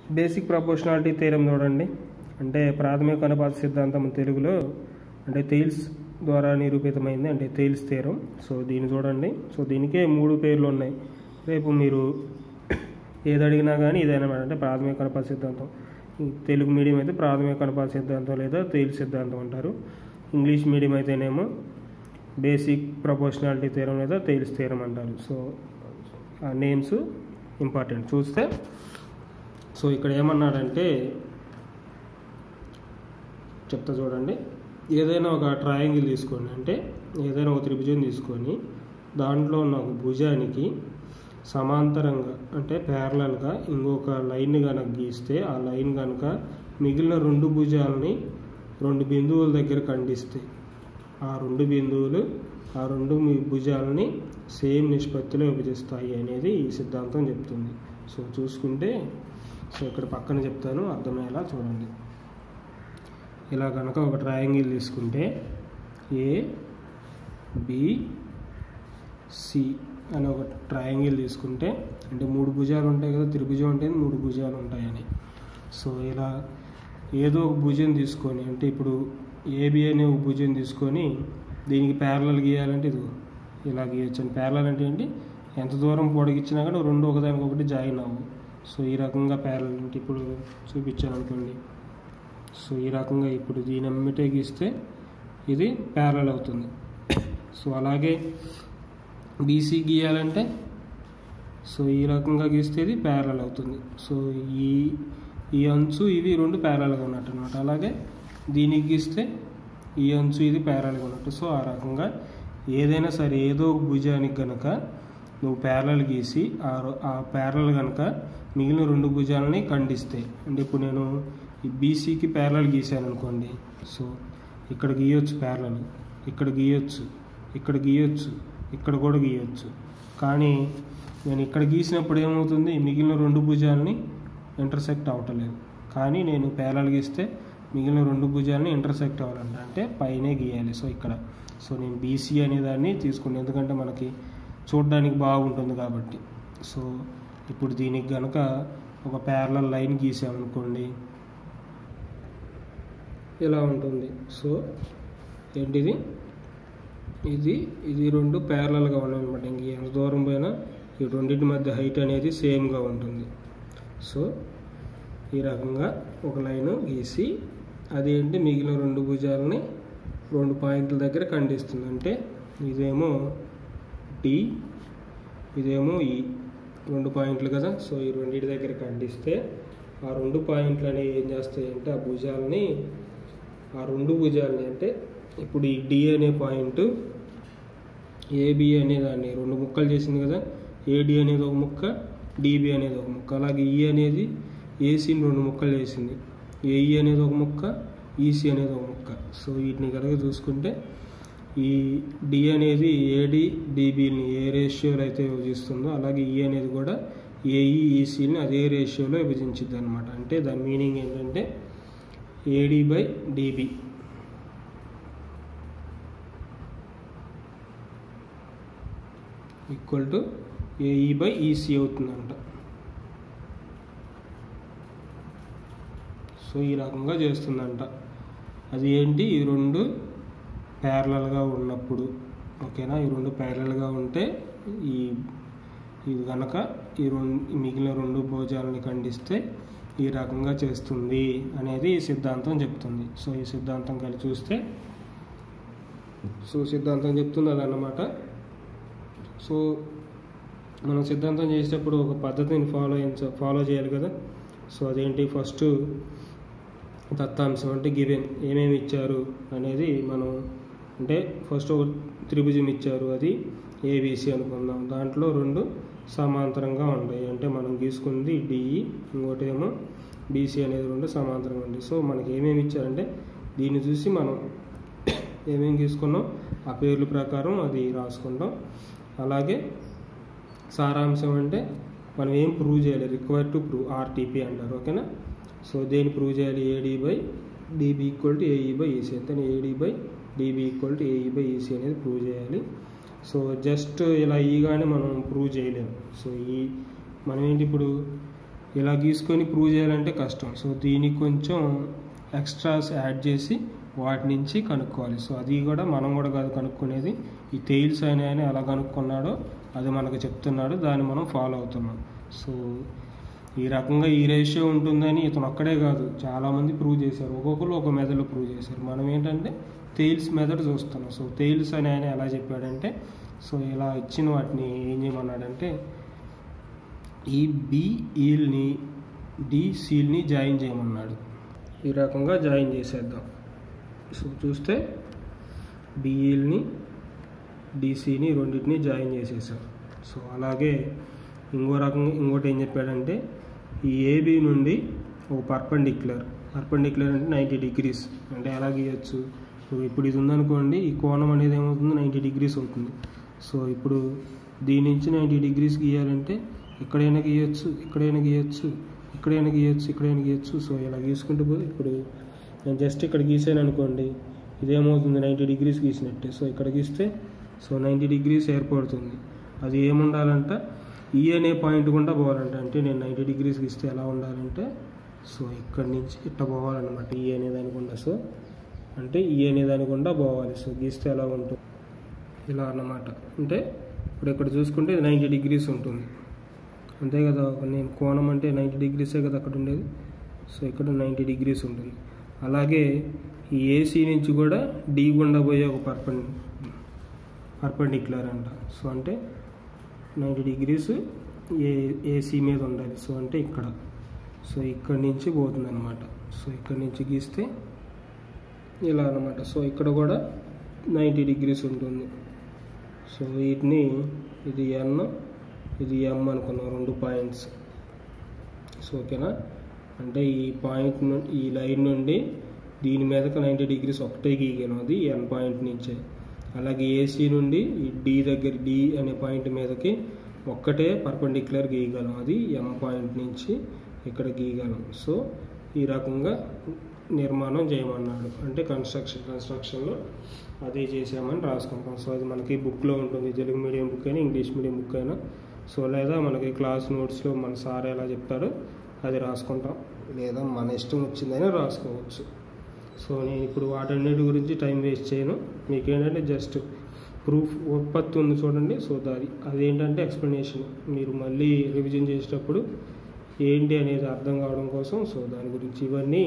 basic proportionality theorem చూడండి అంటే ప్రాథమిక అనుపాత సిద్ధాంతం తెలుగులో అంటే థెయిల్స్ ద్వారా నిరూపితమైంది అంటే థెయిల్స్ థీరం సో దీన్ని చూడండి సో దీనికే మూడు పేర్లు ఉన్నాయి రేపు మీరు ఏది అడిగినా కానీ ఇదైనా అంటే ప్రాథమిక అనుపాత సిద్ధాంతం ఈ తెలుగు మీడియం అయితే ప్రాథమిక అనుపాత సిద్ధాంతం లేదా థెయిల్స్ సిద్ధాంతం అంటారు ఇంగ్లీష్ మీడియం అయితేనేమో బేసిక్ ప్రపోర్షనాలిటీ థీరం లేదా థెయిల్స్ థీరం అంటారు సో ఆ నేమ్స్ ఇంపార్టెంట్ చూస్తే సో ఇక్కడ ఏమన్నాడంటే చెప్తా చూడండి ఏదైనా ఒక ట్రయాంగిల్ తీసుకోండి అంటే ఏదైనా ఒక త్రిభుజం తీసుకొని దాంట్లో ఉన్న ఒక భుజానికి సమాంతరంగా అంటే ప్యారలల్గా ఇంకొక లైన్ కనుక గీస్తే ఆ లైన్ కనుక మిగిలిన రెండు భుజాలని రెండు బిందువుల దగ్గర ఖండిస్తే ఆ రెండు బిందువులు ఆ రెండు మీ భుజాలని సేమ్ నిష్పత్తిలో విభజిస్తాయి అనేది ఈ సిద్ధాంతం చెప్తుంది సో చూసుకుంటే సో ఇక్కడ పక్కన చెప్తాను అర్థమయ్యేలా చూడండి ఇలా కనుక ఒక ట్రయాంగిల్ తీసుకుంటే ఏ బి సి అని ఒక ట్రయాంగిల్ తీసుకుంటే అంటే మూడు భుజాలు ఉంటాయి కదా త్రిభుజం అంటే మూడు భుజాలు ఉంటాయని సో ఇలా ఏదో ఒక భుజం తీసుకొని అంటే ఇప్పుడు ఏబి అనే ఒక భుజం తీసుకొని దీనికి ప్యారలల్ గీయాలంటే ఇది ఇలా గీయచ్చు అని ప్యారలల్ అంటే ఏంటి ఎంత దూరం పొడిగిచ్చినా కానీ రెండు ఒకదానికి ఒకటి జాయిన్ అవ్వు సో ఈ రకంగా ప్యారలల్ అంటే ఇప్పుడు చూపించాను అనుకోండి సో ఈ రకంగా ఇప్పుడు దీని అమ్మిటే గీస్తే ఇది ప్యారలల్ అవుతుంది సో అలాగే బీసీ గీయాలంటే సో ఈ రకంగా గీస్తే ఇది ప్యారలల్ అవుతుంది సో ఈ ఈ అంచు ఇవి రెండు ప్యారలల్గా ఉన్నట్టు అనమాట అలాగే దీనికి గీస్తే ఈ అంచు ఇది ప్యారలల్గా ఉన్నట్టు సో ఆ రకంగా ఏదైనా సరే ఏదో ఒక భుజానికి గనక నువ్వు ప్యారలల్ గీసి ఆ ఆ ప్యారలల్ కనుక మిగిలిన రెండు భుజాలని ఖండిస్తే అంటే ఇప్పుడు నేను ఈ బీసీకి ప్యారలల్ గీసాను అనుకోండి సో ఇక్కడ గీయొచ్చు ప్యారలల్ ఇక్కడ గీయొచ్చు ఇక్కడ గీయొచ్చు ఇక్కడ కూడా గీయొచ్చు కానీ నేను ఇక్కడ గీసినప్పుడు ఏమవుతుంది మిగిలిన రెండు భుజాలని ఇంటర్సెక్ట్ అవ్వటలేదు కానీ నేను ప్యారలల్ గీస్తే మిగిలిన రెండు భుజాలని ఇంటర్సెక్ట్ అవ్వాలంట అంటే పైనే గీయాలి సో ఇక్కడ సో నేను బీసీ అనే దాన్ని తీసుకున్నాను ఎందుకంటే మనకి చూడడానికి బాగుంటుంది కాబట్టి సో ఇప్పుడు దీనికి గనక ఒక ప్యారలల్ లైన్ గీసామనుకోండి ఇలా ఉంటుంది సో ఏంటిది ఇది ఇది రెండు ప్యారలల్గా ఉన్నాయి అనమాట ఇంక ఎంత దూరం పోయినా ఈ రెండింటి మధ్య హైట్ అనేది సేమ్గా ఉంటుంది సో ఈ రకంగా ఒక లైన్ గీసి అదేంటి మిగిలిన రెండు భుజాలని రెండు పాయింట్ల దగ్గర ఖండిస్తుంది అంటే ఇదేమో డి ఇదేమో ఈ రెండు పాయింట్లు కదా సో ఈ రెండింటి దగ్గర ఖండిస్తే ఆ రెండు పాయింట్లు అనేవి ఏం చేస్తాయి అంటే ఆ భుజాలని ఆ రెండు భుజాలని అంటే ఇప్పుడు ఈ డి అనే పాయింట్ ఏబి అనే దాన్ని రెండు ముక్కలు చేసింది కదా ఏడి అనేది ఒక ముక్క డిబి అనేది ఒక ముక్క అలాగే ఈ అనేది ఏసీని రెండు ముక్కలు చేసింది ఏఈ అనేది ఒక ముక్క ఈసీ అనేది ఒక ముక్క సో వీటిని కనుక చూసుకుంటే ఈ డి అనేది ఏడి డిబిని ఏ రేషియోలో అయితే విభజిస్తుందో అలాగే ఈ అనేది కూడా ఏఈ ఈసీని అదే రేషియోలో విభజించిద్ది అనమాట అంటే దాని మీనింగ్ ఏంటంటే AD by DB equal to AE by EC అవుతుందంట సో ఈ రకంగా చేస్తుందంట అది ఏంటి ఈ రెండు ప్యారలల్గా ఉన్నప్పుడు ఓకేనా ఈ రెండు ప్యారలల్గా ఉంటే ఈ ఇది కనుక ఈ రెండు మిగిలిన రెండు భోజాలని ఖండిస్తే ఈ రకంగా చేస్తుంది అనేది ఈ సిద్ధాంతం చెప్తుంది సో ఈ సిద్ధాంతం కలిసి చూస్తే సో సిద్ధాంతం చెప్తుంది అదన్నమాట సో మనం సిద్ధాంతం చేసేటప్పుడు ఒక పద్ధతిని ఫాలో ఫాలో చేయాలి కదా సో అదేంటి ఫస్ట్ దత్తాంశం అంటే గివెన్ ఏమేమి ఇచ్చారు అనేది మనం అంటే ఫస్ట్ ఒక త్రిభుజం ఇచ్చారు అది ఏబీసీ అనుకుందాం దాంట్లో రెండు సమాంతరంగా ఉంటాయి అంటే మనం గీసుకుంది డిఈ ఇంకోటి ఏమో బీసీ అనేది రెండు సమాంతరంగా ఉంది సో మనకి ఏమేమి ఇచ్చారంటే దీన్ని చూసి మనం ఏమేమి తీసుకున్నాం ఆ పేర్ల ప్రకారం అది రాసుకుంటాం అలాగే సారాంశం అంటే మనం ఏం ప్రూవ్ చేయాలి రిక్వైర్ టు ప్రూవ్ ఆర్టీపీ అంటారు ఓకేనా సో దేని ప్రూవ్ చేయాలి AD by DB equal to AE by EC అంటే AD by DB equal to AE by EC అనేది ప్రూవ్ చేయాలి సో జస్ట్ ఇలా ఈగానే మనం ప్రూవ్ చేయలేము సో ఈ మనం ఏంటి ఇప్పుడు ఇలా గీసుకొని ప్రూవ్ చేయాలంటే కష్టం సో దీనికి కొంచెం ఎక్స్ట్రాస్ యాడ్ చేసి వాటి నుంచి కనుక్కోవాలి సో అది కూడా మనం కూడా కాదు కనుక్కునేది ఈ టెయిల్స్ అయిన ఆయన ఎలా కనుక్కున్నాడో అది మనకు చెప్తున్నాడు దాన్ని మనం ఫాలో అవుతున్నాం సో ఈ రకంగా ఈ రేషియో ఉంటుందని ఇతను ఒక్కడే కాదు చాలామంది ప్రూవ్ చేశారు ఒక్కొక్కరు ఒక మెథడ్లో ప్రూవ్ చేశారు మనం ఏంటంటే టెయిల్స్ మెథడ్ చూస్తున్నాం సో టెయిల్స్ అని ఆయన ఎలా చెప్పాడంటే సో ఇలా ఇచ్చిన వాటిని ఏం చేయమన్నాడంటే ఈ బి ఈల్ని డి సీల్ని జాయిన్ చేయమన్నాడు ఈ రకంగా జాయిన్ చేసేద్దాం సో చూస్తే బిఈల్ని డిసిని రెండింటిని జాయిన్ చేసేసాం సో అలాగే ఇంకో రకంగా ఇంకోటి ఏం చెప్పాడంటే ఈ ఏబి నుండి ఒక పర్పెండిక్యులర్ పర్పెండిక్యులర్ అంటే నైంటీ డిగ్రీస్ అంటే ఎలా గీయచ్చు సో ఇప్పుడు ఇది ఉందనుకోండి ఈ కోణం అనేది ఏమవుతుంది నైంటీ డిగ్రీస్ అవుతుంది సో ఇప్పుడు దీని నుంచి నైంటీ డిగ్రీస్ గీయాలంటే ఇక్కడైనా గీయచ్చు ఇక్కడైనా గీయచ్చు ఇక్కడైనా గీయచ్చు ఇక్కడైనా గీయచ్చు సో ఇలా గీసుకుంటూ పోయి ఇప్పుడు నేను జస్ట్ ఇక్కడ గీసాను అనుకోండి ఇదేమవుతుంది నైంటీ డిగ్రీస్ గీసినట్టే సో ఇక్కడ గీస్తే సో నైంటీ డిగ్రీస్ ఏర్పడుతుంది అది ఏముండాలంట ఈ అనే పాయింట్ గుండా పోవాలంట అంటే నేను నైంటీ డిగ్రీస్ గీస్తే ఎలా ఉండాలంటే సో ఇక్కడ నుంచి ఇట్ట పోవాలన్నమాట ఈ అనే దాని గుండా సో అంటే ఈ అనే దాని గుండా పోవాలి సో గీస్తే ఎలా ఉంటుంది ఇలా అన్నమాట అంటే ఇప్పుడు ఇక్కడ చూసుకుంటే నైంటీ డిగ్రీస్ ఉంటుంది అంతే కదా నేను కోణం అంటే నైంటీ డిగ్రీసే కదా అక్కడ ఉండేది సో ఇక్కడ నైంటీ డిగ్రీస్ ఉంటుంది అలాగే ఈ ఏసీ నుంచి కూడా డి గుండా పోయే ఒక పర్పెండ్ పర్పెండిక్యులర్ అంట సో అంటే నైంటీ డిగ్రీస్ ఏ ఏసీ మీద ఉండాలి సో అంటే ఇక్కడ సో ఇక్కడ నుంచి పోతుంది అనమాట సో ఇక్కడ నుంచి గీస్తే ఇలా అనమాట సో ఇక్కడ కూడా నైంటీ డిగ్రీస్ ఉంటుంది సో వీటిని ఇది ఎన్ ఇది ఎం అనుకున్నాం రెండు పాయింట్స్ సో ఓకేనా అంటే ఈ పాయింట్ నుండి ఈ లైన్ నుండి దీని మీదకి నైంటీ డిగ్రీస్ ఒకటే గీగాను అది ఎన్ పాయింట్ నుంచే అలాగే ఏసీ నుండి ఈ డి దగ్గర డి అనే పాయింట్ మీదకి ఒక్కటే పర్పెండిక్యులర్ గీయగలం అది ఎం పాయింట్ నుంచి ఇక్కడ గీయగలం సో ఈ రకంగా నిర్మాణం చేయమన్నాడు అంటే కన్స్ట్రక్షన్ కన్స్ట్రక్షన్లో అదే చేసామని రాసుకుంటాం సో అది మనకి బుక్లో ఉంటుంది తెలుగు మీడియం బుక్ అయినా ఇంగ్లీష్ మీడియం బుక్ అయినా సో లేదా మనకి క్లాస్ నోట్స్లో మన సార్ ఎలా చెప్తాడో అది రాసుకుంటాం లేదా మన ఇష్టం వచ్చిందైనా రాసుకోవచ్చు సో నేను ఇప్పుడు వాటన్నిటి గురించి టైం వేస్ట్ చేయను మీకు ఏంటంటే జస్ట్ ప్రూఫ్ ఉత్పత్తి ఉంది చూడండి సో దాది అదేంటంటే ఎక్స్ప్లెనేషన్ మీరు మళ్ళీ రివిజన్ చేసేటప్పుడు ఏంటి అనేది అర్థం కావడం కోసం సో దాని గురించి ఇవన్నీ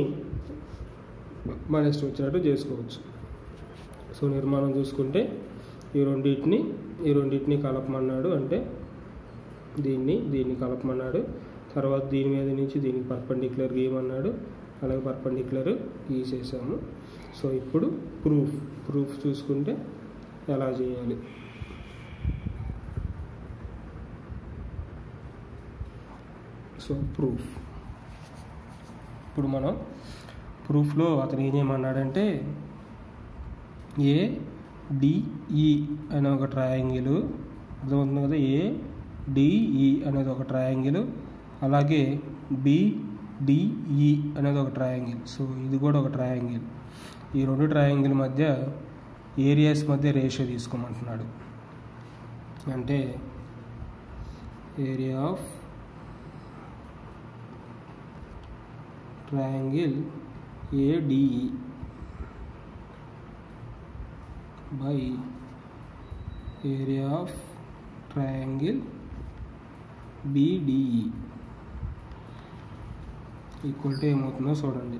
మన ఇష్టం వచ్చినట్టు చేసుకోవచ్చు సో నిర్మాణం చూసుకుంటే ఈ రెండింటిని ఈ రెండింటిని కలపమన్నాడు అంటే దీన్ని దీన్ని కలపమన్నాడు తర్వాత దీని మీద నుంచి దీనికి పర్పెండిక్యులర్ గీయమన్నాడు అలాగే పర్పెండిక్యులర్ గీసేసాము సో ఇప్పుడు ప్రూఫ్ ప్రూఫ్ చూసుకుంటే ఎలా చేయాలి సో ప్రూఫ్ ఇప్పుడు మనం ప్రూఫ్లో అతను ఏం చేయమన్నాడంటే ఏ డిఈ అనే ఒక ట్రయాంగిల్ అర్థమవుతుంది కదా ఏ డిఈ అనేది ఒక ట్రయాంగిల్ అలాగే బిడిఈ అనేది ఒక ట్రయాంగిల్ సో ఇది కూడా ఒక ట్రయాంగిల్ ఈ రెండు ట్రయాంగిల్ మధ్య ఏరియాస్ మధ్య రేషియో తీసుకోమంటున్నాడు అంటే area of triangle ADE by area of triangle BDE equal to ఏమవుతుందో చూడండి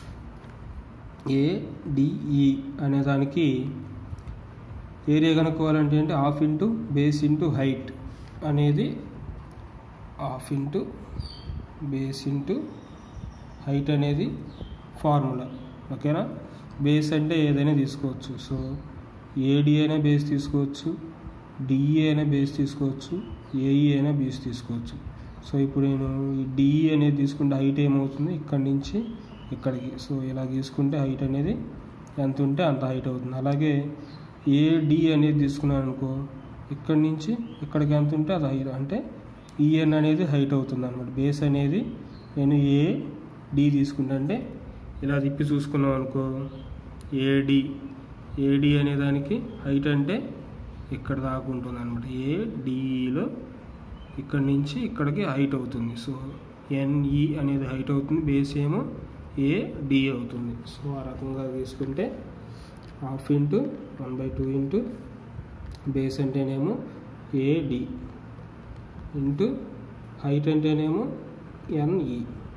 ఏడిఈ అనే దానికి ఏరియా కనుక్కోవాలంటే అంటే half into base into height అనేది half into base into height అనేది ఫార్ములా ఓకేనా బేస్ అంటే ఏదైనా తీసుకోవచ్చు సో ఏడి అయినా బేస్ తీసుకోవచ్చు డిఈ అయినా బేస్ తీసుకోవచ్చు ఏఈ అయినా బేస్ తీసుకోవచ్చు సో ఇప్పుడు నేను ఈ డిఈ అనేది తీసుకుంటే హైట్ ఏమవుతుంది ఇక్కడి నుంచి ఇక్కడికి సో ఇలా తీసుకుంటే హైట్ అనేది ఎంత ఉంటే అంత హైట్ అవుతుంది అలాగే ఏడి అనేది తీసుకున్నాను అనుకో ఇక్కడి నుంచి ఇక్కడికి ఎంత ఉంటే అది హైట్ అంటే ఈఎన్ అనేది హైట్ అవుతుంది అనమాట బేస్ అనేది నేను ఏ డి తీసుకుంటా అంటే ఇలా తిప్పి చూసుకున్నాం అనుకో ఏడి ఏడి అనే దానికి హైట్ అంటే ఇక్కడ దాకా ఉంటుంది అనమాట ఏడిఈలో ఇక్కడ నుంచి ఇక్కడికి హైట్ అవుతుంది సో ఎన్ఈ అనేది హైట్ అవుతుంది బేస్ ఏమో ఏడి అవుతుంది సో ఆ రకంగా తీసుకుంటే half into one by two into base అంటేనేమో ఏడి ఇంటూ హైట్ అంటేనేమో ఎన్ఈ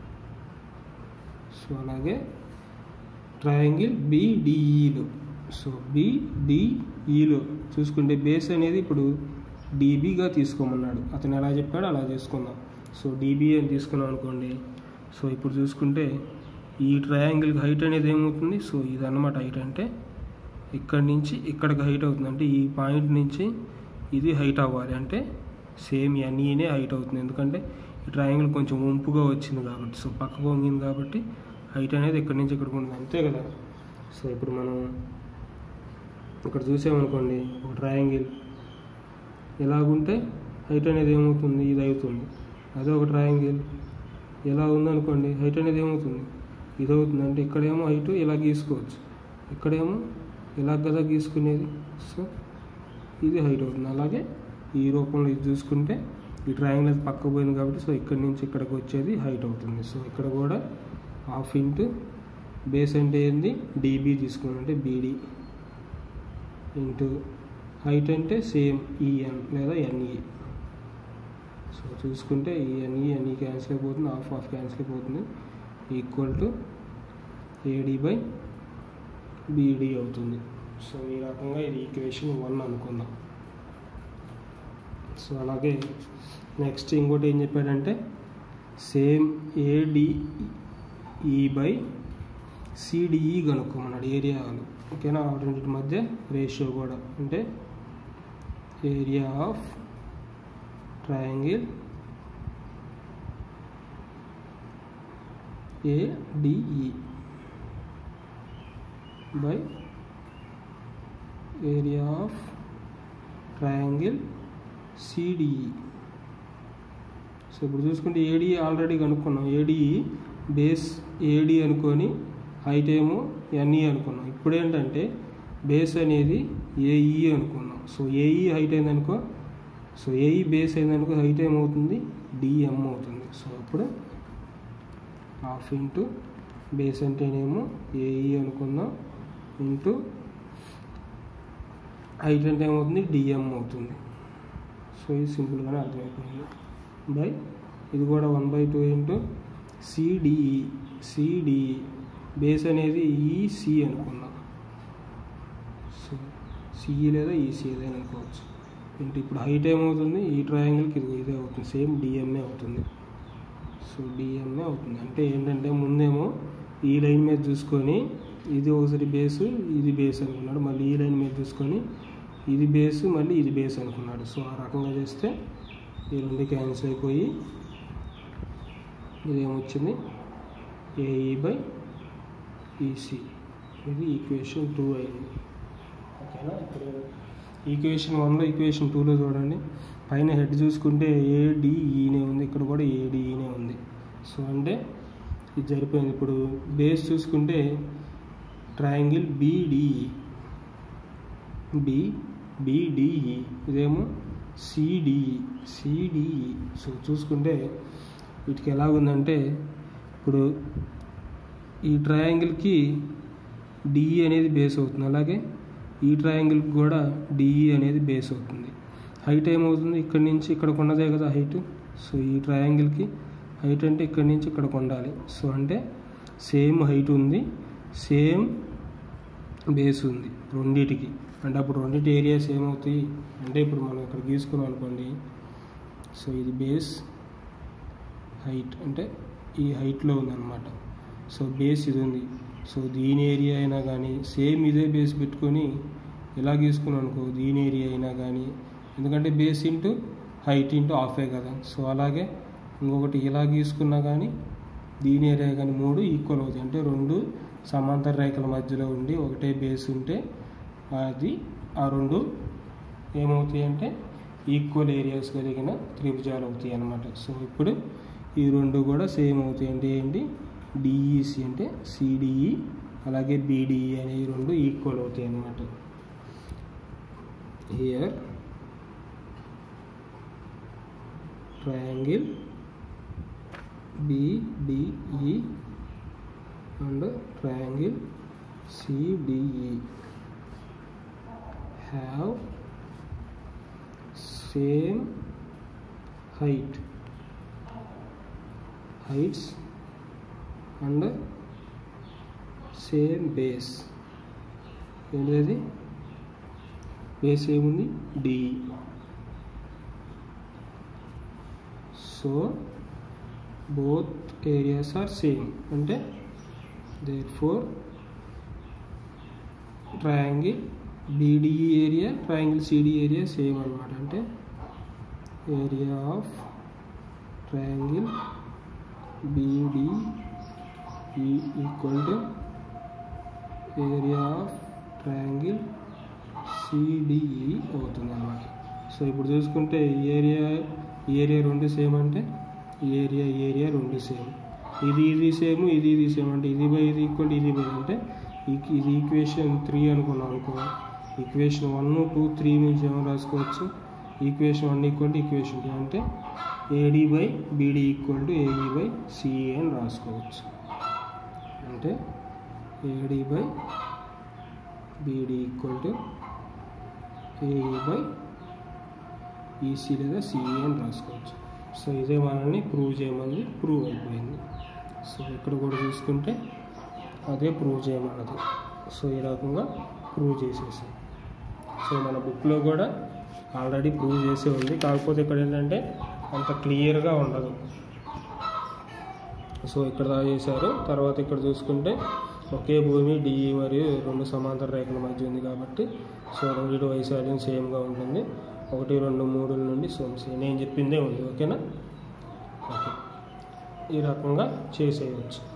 సో అలాగే ట్రయాంగిల్ బీడిఈలో సో బీడిఈలో చూసుకుంటే బేస్ అనేది ఇప్పుడు డీబీగా తీసుకోమన్నాడు అతను ఎలా చెప్పాడో అలా చేసుకుందాం సో డీబీ అని తీసుకున్నాం అనుకోండి సో ఇప్పుడు చూసుకుంటే ఈ ట్రయాంగిల్కి హైట్ అనేది ఏమవుతుంది సో ఇదన్నమాట హైట్ అంటే ఇక్కడి నుంచి ఇక్కడికి హైట్ అవుతుంది అంటే ఈ పాయింట్ నుంచి ఇది హైట్ అవ్వాలి అంటే సేమ్ ఎన్ఈనే హైట్ అవుతుంది ఎందుకంటే ఈ ట్రయాంగిల్ కొంచెం వంపుగా వచ్చింది కాబట్టి సో పక్కకు వంగింది కాబట్టి హైట్ అనేది ఇక్కడి నుంచి ఇక్కడికి ఉంది అంతే కదా సో ఇప్పుడు మనం ఇక్కడ చూసామనుకోండి ఒక ట్రయాంగిల్ ఎలాగుంటే హైట్ అనేది ఏమవుతుంది ఇది అవుతుంది అదే ఒక ట్రయాంగిల్ ఎలా ఉందనుకోండి హైట్ అనేది ఏమవుతుంది ఇది అవుతుంది అంటే ఇక్కడేమో హైట్ ఇలా గీసుకోవచ్చు ఇక్కడేమో ఇలా కదా గీసుకునేది సో ఇది హైట్ అవుతుంది అలాగే ఈ రూపంలో ఇది చూసుకుంటే ఈ ట్రయాంగిల్ అది పక్క పోయింది కాబట్టి సో ఇక్కడి నుంచి ఇక్కడికి వచ్చేది హైట్ అవుతుంది సో ఇక్కడ కూడా హాఫ్ ఇంటూ బేస్ అంటే ఏంది డీబీ తీసుకున్నాం అంటే బీడీ ఇంటూ హైట్ అంటే సేమ్ ఈఎన్ లేదా ఎన్ఈ సో చూసుకుంటే ఈ ఎన్ఈ ఎన్ఈ క్యాన్సిల్ అయిపోతుంది హాఫ్ హాఫ్ క్యాన్సిల్ అయిపోతుంది equal to AD by BD అవుతుంది సో ఈ రకంగా ఇది ఈక్వేషన్ వన్ అనుకుందాం సో అలాగే నెక్స్ట్ ఇంకోటి ఏం చెప్పాడంటే సేమ్ ఏడిఈ బై సిడిఈ కనుక్కోమన్నాడు ఏరియాలు ఓకేనా ఆ రెండింటి మధ్య రేషియో కూడా అంటే area of triangle ADE by area of triangle CDE so ఇప్పుడు చూసుకుంటే AD already కనుక్కున్నాం ADE base AD అనుకొని హైట్ ఏమో ఎన్ఈ అనుకున్నాం ఇప్పుడు ఏంటంటే బేస్ అనేది ఏఈ అనుకున్నాం సో ఏఈ హైట్ అయిందనుకో సో ఏఈ బేస్ అయిందనుకో హైట్ ఏమవుతుంది డిఎం అవుతుంది సో అప్పుడు హాఫ్ ఇంటూ బేస్ అంటేనేమో ఏఈ అనుకుందాం ఇంటూ హైట్ అంటే ఏమవుతుంది డిఎం అవుతుంది సో ఇది సింపుల్గానే అర్థమైపోయింది బై ఇది కూడా one by two into CDE CDE base అనేది ఈసి అనుకుందాం సో సిఈ లేదా ఈసీ ఏదైనా అనుకోవచ్చు ఏంటి ఇప్పుడు హైట్ ఏమవుతుంది ఈ ట్రయాంగిల్కి ఇది ఇదే అవుతుంది సేమ్ డిఎంఏ అవుతుంది సో డిఎంఏ అవుతుంది అంటే ఏంటంటే ముందేమో ఈ లైన్ మీద చూసుకొని ఇది ఒకసారి బేసు ఇది బేస్ అనుకున్నాడు మళ్ళీ ఈ లైన్ మీద చూసుకొని ఇది బేస్ మళ్ళీ ఇది బేస్ అనుకున్నాడు సో ఆ రకంగా చేస్తే ఈ రెండు క్యాన్సిల్ అయిపోయి ఇదేమొచ్చింది ఏఈ బై ఈసీ ఇది ఈక్వేషన్ టూ అయింది ఓకేనా ఇప్పుడు ఈక్వేషన్ వన్లో ఈక్వేషన్ టూలో చూడండి పైన హెడ్ చూసుకుంటే ఏడిఈనే ఉంది ఇక్కడ కూడా ఏడిఈనే ఉంది సో అంటే ఇది సరిపోయింది ఇప్పుడు బేస్ చూసుకుంటే ట్రయాంగిల్ బీడిఈ బి బిడిఈ ఇదేమో సిడిఈ సిడిఈ సో చూసుకుంటే వీటికి ఎలాగుందంటే ఇప్పుడు ఈ ట్రయాంగిల్కి డిఈ అనేది బేస్ అవుతుంది అలాగే ఈ ట్రయాంగిల్కి కూడా డిఈ అనేది బేస్ అవుతుంది హైట్ ఏమవుతుంది ఇక్కడ నుంచి ఇక్కడికి ఉన్నదే కదా హైట్ సో ఈ ట్రయాంగిల్కి హైట్ అంటే ఇక్కడి నుంచి ఇక్కడికి ఉండాలి సో అంటే సేమ్ హైట్ ఉంది సేమ్ బేస్ ఉంది రెండిటికి అంటే అప్పుడు రెండింటి ఏరియాస్ ఏమవుతాయి అంటే ఇప్పుడు మనం ఇక్కడ గీసుకున్నాం అనుకోండి సో ఇది బేస్ హైట్ అంటే ఈ హైట్లో ఉందన్నమాట సో బేస్ ఇది ఉంది సో దీని ఏరియా అయినా కానీ సేమ్ ఇదే బేస్ పెట్టుకొని ఇలా గీసుకున్నాం అనుకో దీని ఏరియా అయినా కానీ ఎందుకంటే బేస్ ఇంటూ హైట్ ఇంటూ హాఫే కదా సో అలాగే ఇంకొకటి ఇలా గీసుకున్నా కానీ దీని ఏరియా కానీ మూడు ఈక్వల్ అవుతాయి అంటే రెండు సమాంతర రేఖల మధ్యలో ఉండి ఒకటే బేస్ ఉంటే అది ఆ రెండు ఏమవుతాయి అంటే ఈక్వల్ ఏరియాస్ కలిగిన త్రిభుజాలు అవుతాయి అన్నమాట సో ఇప్పుడు ఈ రెండు కూడా సేమ్ అవుతాయి అంటే ఏంటి డిఈసి అంటే సిడిఈ అలాగే బీడిఈ అనే ఈ రెండు ఈక్వల్ అవుతాయి అన్నమాట here triangle BDE and triangle CDE have same height heights and same base ఏంటది బేస్ ఏముంది D so both areas are same అంటే therefore triangle BDE area triangle CD area same అనమాట అంటే area of triangle BD equal to area of triangle CDE అవుతుంది అన్నమాట so ఇప్పుడు చూసుకుంటే ఈ ఏరియా ఈ ఏరియా రెండు సేమ్ అంటే ఈ ఏరియా ఈ ఏరియా రెండు సేమ్ ఇది ఇది సేమ్ ఇది ఇది సేమ్ అంటే ఇది బై ఇది ఈక్వల్ ఇది బై అంటే ఈ- ఇది ఈక్వేషన్ త్రీ అనుకున్నాం అనుకో ఈక్వేషన్ వన్ టూ త్రీ నుంచి ఏమో రాసుకోవచ్చు equation one equal to equation two అంటే AD by BD equal to AE by CE అని రాసుకోవచ్చు అంటే AD by BD equal to AE by EC లేదా సిఈ అని రాసుకోవచ్చు సో ఇదే మనల్ని ప్రూవ్ చేయమని ప్రూవ్ అయిపోయింది సో ఇక్కడ కూడా చూసుకుంటే అదే ప్రూవ్ చేయమన్నది సో ఈ రకంగా ప్రూవ్ చేసేసాం సో మన బుక్లో కూడా ఆల్రెడీ ప్రూవ్ చేసే ఉంది కాకపోతే ఇక్కడ ఏంటంటే అంత క్లియర్గా ఉండదు సో ఇక్కడ దాకా చేశారు తర్వాత ఇక్కడ చూసుకుంటే ఒకే భూమి డిఈ మరియు రెండు సమాంతర రేఖల మధ్య ఉంది కాబట్టి సో రెండింటి వైశాల్యం సేమ్గా ఉంటుంది ఒకటి రెండు మూడు నుండి సో నేను చెప్పిందే ఉంది ఓకేనా ఓకే ఈ రకంగా చేసేయచ్చు